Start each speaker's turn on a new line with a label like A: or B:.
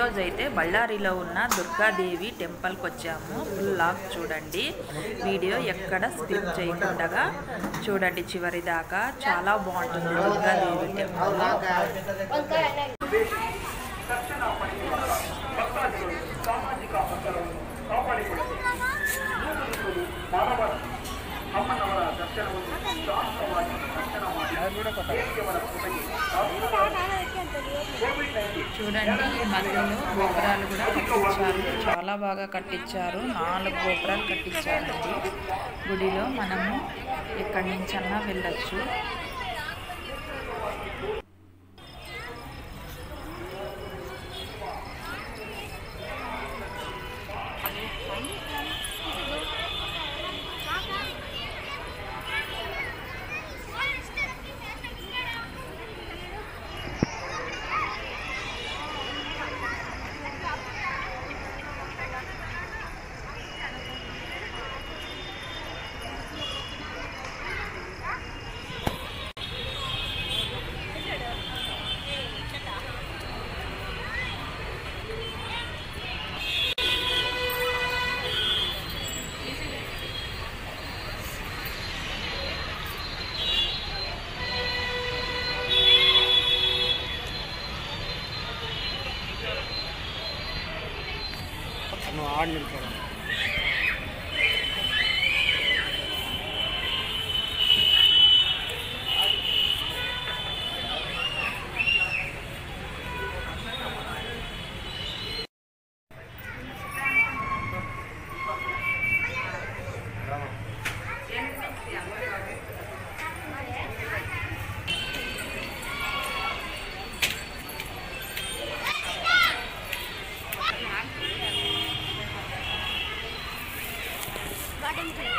A: ఈరోజు అయితే బళ్ళారిలో ఉన్న దుర్గాదేవి టెంపుల్కి వచ్చాము ఫుల్ లాగ్ చూడండి వీడియో ఎక్కడ స్కిప్ చేయకుండా చూడండి చివరి దాకా చాలా బాగుంటుంది దుర్గాదేవి టెంపుల్ చూడండి ఈ మధ్యలో గోపురాలు కూడా కట్టించారు చాలా బాగా కట్టించారు నాలుగు గోపురాలు కట్టించారండి గుడిలో మనము ఎక్కడి నుంచన్నా వెళ్ళొచ్చు
B: నువ్వు ఆడి నిలిపాడు
C: గార్డెన్